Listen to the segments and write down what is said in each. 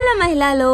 ఇటీవల మహిళలో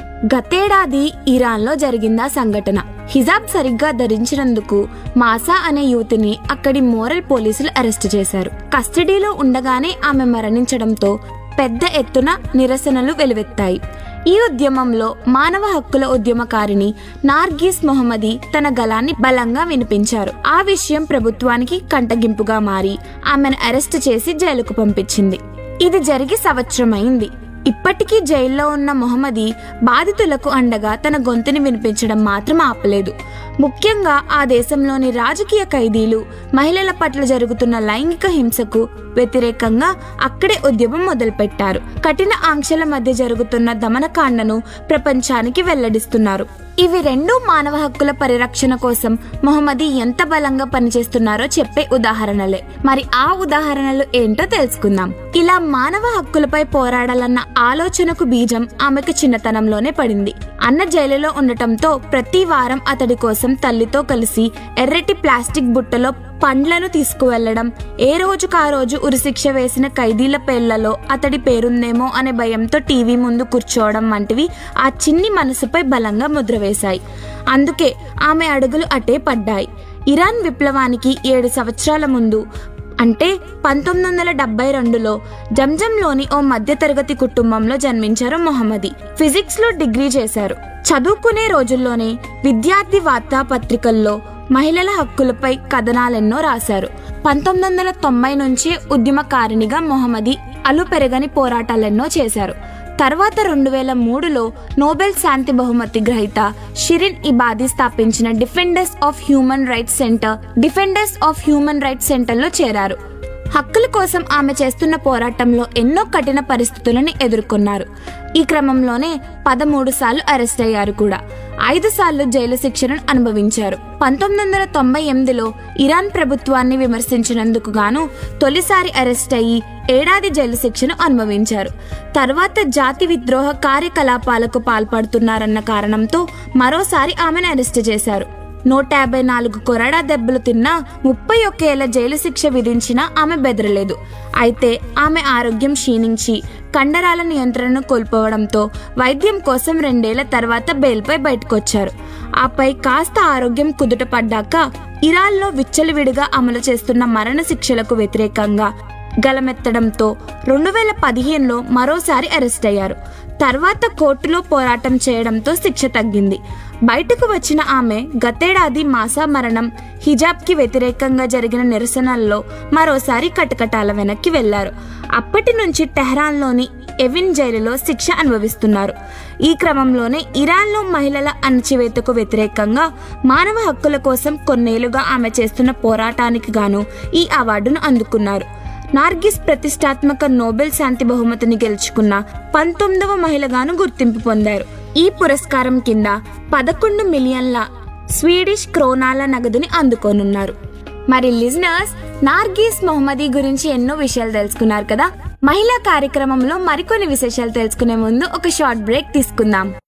గతేడాది ఇరాన్లో జరిగిందా సంఘటన హిజాబ్ సరిగ్గా ధరించినందుకు మాసా అనే యువతిని అక్కడి మోరల్ పోలీసులు అరెస్టు చేశారు కస్టడీలో ఉండగానే ఆమె మరణించడంతో పెద్ద ఎత్తున నిరసనలు వెలువెత్తాయి ఈ ఉద్యమంలో మానవ హక్కుల ఉద్యమకారిణి నార్గీస్ మొహమ్మది తన గలాన్ని బలంగా వినిపించారు ఆ విషయం ప్రభుత్వానికి కంటగింపుగా మారి ఆమెను అరెస్టు చేసి జైలుకు పంపించింది ఇది జరిగి సంవత్సరమైంది ఇప్పటికీ జైల్లో ఉన్న మొహమ్మది బాధితులకు అండగా తన గొంతుని వినిపించడం మాత్రం ఆపలేదు ముఖ్యంగా ఆ దేశంలోని రాజకీయ ఖైదీలు మహిళల పట్ల జరుగుతున్న లైంగిక హింసకు వ్యతిరేకంగా అక్కడే ఉద్యమం మొదలుపెట్టారు కఠిన ఆంక్షల మధ్య జరుగుతున్న దమనకాండను ప్రపంచానికి వెల్లడిస్తున్నారు ఇవి రెండు మానవ హక్కుల పరిరక్షణ కోసం మొహమ్మది ఎంత బలంగా పనిచేస్తున్నారో చెప్పే ఉదాహరణలే మరి ఆ ఉదాహరణలు ఏంటో తెలుసుకుందాం ఇలా మానవ హక్కులపై పోరాడాలన్న ఆలోచనకు బీజం ఆమెకు చిన్నతనంలోనే పడింది అన్న జైలులో ఉండటంతో ప్రతి వారం అతడి కోసం తల్లితో కలిసి ఎర్రటి ప్లాస్టిక్ బుట్టలో పండ్లను తీసుకువెళ్లడం ఏ రోజుకు ఆ రోజు ఉరిశిక్ష వేసిన ఖైదీల పేర్లలో అతడి పేరుందేమో అనే భయంతో టీవీ ముందు కూర్చోవడం వంటివి ఆ చిన్ని మనసుపై బలంగా ముద్ర వేశాయి అందుకే ఆమె అడుగులు అటే పడ్డాయి ఇరాన్ విప్లవానికి ఏడు సంవత్సరాల ముందు అంటే పంతొమ్మిది వందల డెబ్బై రెండులో జంజంలోని ఓ మధ్యతరగతి కుటుంబంలో జన్మించారు మొహమ్మది ఫిజిక్స్ లో డిగ్రీ చేశారు చదువుకునే రోజుల్లోనే విద్యార్థి వార్తాపత్రికల్లో మహిళల హక్కులపై కథనాలెన్నో రాశారు పంతొమ్మిది వందల తొంభై నుంచి ఉద్యమకారిణిగా మొహమ్మది అలు పెరగని పోరాటాలెన్నో చేశారు తర్వాత రెండు వేల మూడులో నోబెల్ శాంతి బహుమతి గ్రహీత షిరిన్ ఇబాది స్థాపించిన defenders of human rights centre defenders of human rights సెంటర్లో చేరారు హక్కుల కోసం ఆమె చేస్తున్న పోరాటంలో ఎన్నో కఠిన పరిస్థితులను ఎదుర్కొన్నారు ఈ క్రమంలోనే పదమూడు సార్లు అరెస్ట్ అయ్యారు కూడా ఐదు సార్లు జైలు శిక్షను అనుభవించారు పంతొమ్మిది వందల తొంభై ఎనిమిదిలో ఇరాన్ ప్రభుత్వాన్ని విమర్శించినందుకు గాను తొలిసారి అరెస్ట్ అయ్యి ఏడాది జైలు శిక్షను అనుభవించారు తర్వాత జాతి విద్రోహ కార్యకలాపాలకు పాల్పడుతున్నారన్న కారణంతో మరోసారి ఆమెను అరెస్ట్ చేశారు నూట యాభై నాలుగు కొరడా దెబ్బలు తిన్నా ముప్పై ఒక్క ఏళ్ల జైలు శిక్ష విధించినా ఆమె బెదరలేదు అయితే ఆమె ఆరోగ్యం క్షీణించి కండరాల నియంత్రణను కోల్పోవడంతో వైద్యం కోసం రెండేళ్ల తర్వాత బెయిల్పై బయటకొచ్చారు ఆపై కాస్త ఆరోగ్యం కుదుట పడ్డాక ఇరాన్లో విచ్చలవిడిగా అమలు చేస్తున్న మరణ శిక్షలకు వ్యతిరేకంగా గలమెత్తడంతో రెండు వేల పదిహేనులో మరోసారి అరెస్ట్ అయ్యారు తర్వాత కోర్టులో పోరాటం చేయడంతో శిక్ష తగ్గింది బయటకు వచ్చిన ఆమె గతేడాది మాసా మరణం హిజాబ్కి వ్యతిరేకంగా జరిగిన నిరసనల్లో మరోసారి కటకటాల వెనక్కి వెళ్లారు అప్పటి నుంచి టెహ్రాన్లోని ఎవిన్ జైలులో శిక్ష అనుభవిస్తున్నారు ఈ క్రమంలోనే ఇరాన్లో మహిళల అణచివేతకు వ్యతిరేకంగా మానవ హక్కుల కోసం కొన్నేళ్లుగా ఆమె చేస్తున్న పోరాటానికి గాను ఈ అవార్డును అందుకున్నారు నార్గిస్ ప్రతిష్టాత్మక నోబెల్ శాంతి బహుమతిని గెలుచుకున్న పంతొమ్మిదవ మహిళగాను గుర్తింపు పొందారు ఈ పురస్కారం కింద పదకొండు మిలియన్ల స్వీడిష్ క్రోనాల నగదుని అందుకోనున్నారు మరి లిజనర్స్ నార్గీస్ మొహమ్మదీ గురించి ఎన్నో విషయాలు తెలుసుకున్నారు కదా మహిళా కార్యక్రమంలో మరికొన్ని విశేషాలు తెలుసుకునే ముందు ఒక షార్ట్ బ్రేక్ తీసుకుందాం